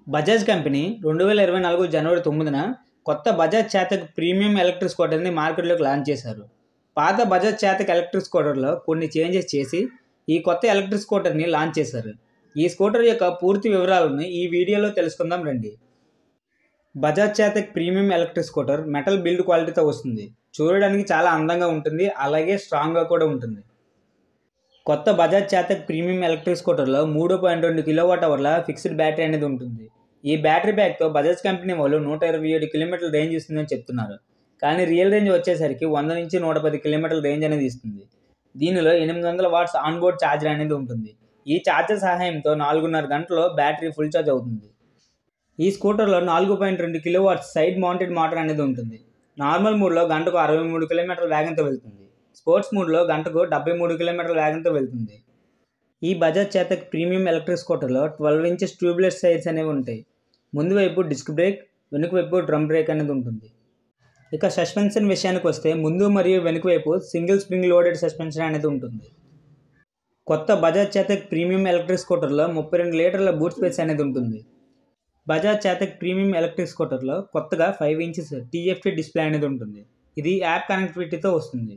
Bajaj company రెండు వేల ఇరవై నాలుగు జనవరి తొమ్మిదిన కొత్త బజాజ్ చేతక్ ప్రీమియం ఎలక్ట్రిక్ స్కూటర్ని మార్కెట్లోకి లాంచ్ చేశారు పాత బజాజ్ చేతక్ ఎలక్ట్రిక్ స్కూటర్లో కొన్ని చేంజెస్ చేసి ఈ కొత్త ఎలక్ట్రిక్ స్కూటర్ని లాంచ్ చేశారు ఈ స్కూటర్ యొక్క పూర్తి వివరాలను ఈ వీడియోలో తెలుసుకుందాం రండి Bajaj Chetak premium electric scooter metal build క్వాలిటీతో వస్తుంది చూడడానికి చాలా అందంగా ఉంటుంది అలాగే స్ట్రాంగ్గా కూడా ఉంటుంది కొత్త బజాజ్ చేతక్ ప్రీమియం ఎలక్ట్రిక్ స్కూటర్లో మూడు పాయింట్ రెండు కిలోవాట్ అవర్ల ఫిక్స్డ్ బ్యాటరీ అనేది ఉంటుంది ఈ బ్యాటరీ ప్యాక్తో బజాజ్ కంపెనీ వాళ్ళు నూట ఇరవై ఏడు కిలోమీటర్ల రేంజ్ ఇస్తుందని చెప్తున్నారు కానీ రియల్ రేంజ్ వచ్చేసరికి వంద నుంచి నూట పది కిలోమీటర్ల రేంజ్ అనేది ఇస్తుంది దీనిలో ఎనిమిది వందల వాట్స్ ఆన్బోర్డ్ ఛార్జర్ అనేది ఉంటుంది ఈ ఛార్జర్ సహాయంతో నాలుగున్నర గంటలో బ్యాటరీ ఫుల్ ఛార్జ్ అవుతుంది ఈ స్కూటర్లో నాలుగు పాయింట్ రెండు kilo watts side mounted motor అనేది ఉంటుంది నార్మల్ మోడ్లో గంటకు అరవై మూడు కిలోమీటర్ల వేగంతో వెళ్తుంది స్పోర్ట్స్ మోడ్లో గంటకు డెబ్బై మూడు కిలోమీటర్ల వేగంతో వెళ్తుంది ఈ బజాజ్ చేతక్ ప్రీమియం ఎలక్ట్రిక్ స్కూటర్లో ట్వెల్వ్ ఇంచెస్ ట్యూబ్లెస్ టైర్స్ అనేవి ఉంటాయి ముందు వైపు డిస్క్ బ్రేక్ వెనుక వైపు డ్రమ్ బ్రేక్ అనేది ఉంటుంది ఇక సస్పెన్షన్ విషయానికి వస్తే ముందు మరియు వెనుక వైపు సింగిల్ స్ప్రింగ్ లోడెడ్ సస్పెన్షన్ అనేది ఉంటుంది కొత్త బజాజ్ చేతక్ ప్రీమియం ఎలక్ట్రిక్ స్కూటర్లో ముప్పై రెండు లీటర్ల బూట్ స్పేస్ అనేది ఉంటుంది బజాజ్ చేతక్ ప్రీమియం ఎలక్ట్రిక్ స్కూటర్లో కొత్తగా ఫైవ్ ఇంచెస్ టీఎఫ్టీ డిస్ప్లే అనేది ఉంటుంది ఇది యాప్ కనెక్టివిటీతో వస్తుంది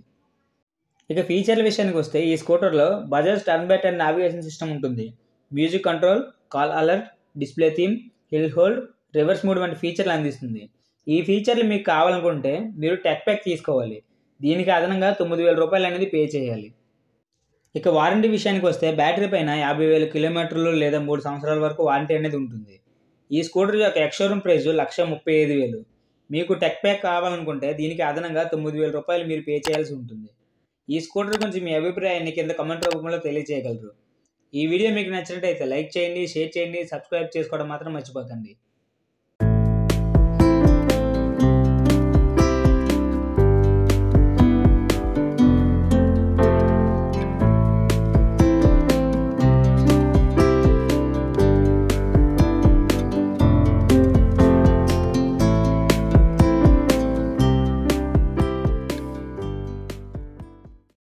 ఇక ఫీచర్ల విషయానికి వస్తే ఈ స్కూటర్లో Bajaj turn by turn navigation system ఉంటుంది music control call alert display theme hill hold reverse mode వంటి ఫీచర్లు అందిస్తుంది ఈ ఫీచర్లు మీకు కావాలనుకుంటే మీరు టెక్ ప్యాక్ తీసుకోవాలి దీనికి అదనంగా తొమ్మిది వేల రూపాయలు అనేది పే చేయాలి ఇక వారంటీ విషయానికి వస్తే బ్యాటరీ పైన యాభై వేల కిలోమీటర్లు లేదా మూడు సంవత్సరాల వరకు వారంటీ అనేది ఉంటుంది ఈ స్కూటర్ యొక్క ఎక్స్షోరూమ్ ప్రైస్ లక్ష ముప్పై ఐదు వేలు మీకు టెక్ ప్యాక్ కావాలనుకుంటే దీనికి అదనంగా తొమ్మిది వేల రూపాయలు మీరు పే చేయాల్సి ఉంటుంది ఈ స్కూటర్ గురించి మీ అభిప్రాయాన్ని కింద కమెంట్ రూపంలో తెలియజేయగలరు ఈ వీడియో మీకు నచ్చినట్టయితే లైక్ చేయండి షేర్ చేయండి సబ్స్క్రైబ్ చేసుకోవడం మాత్రం మర్చిపోకండి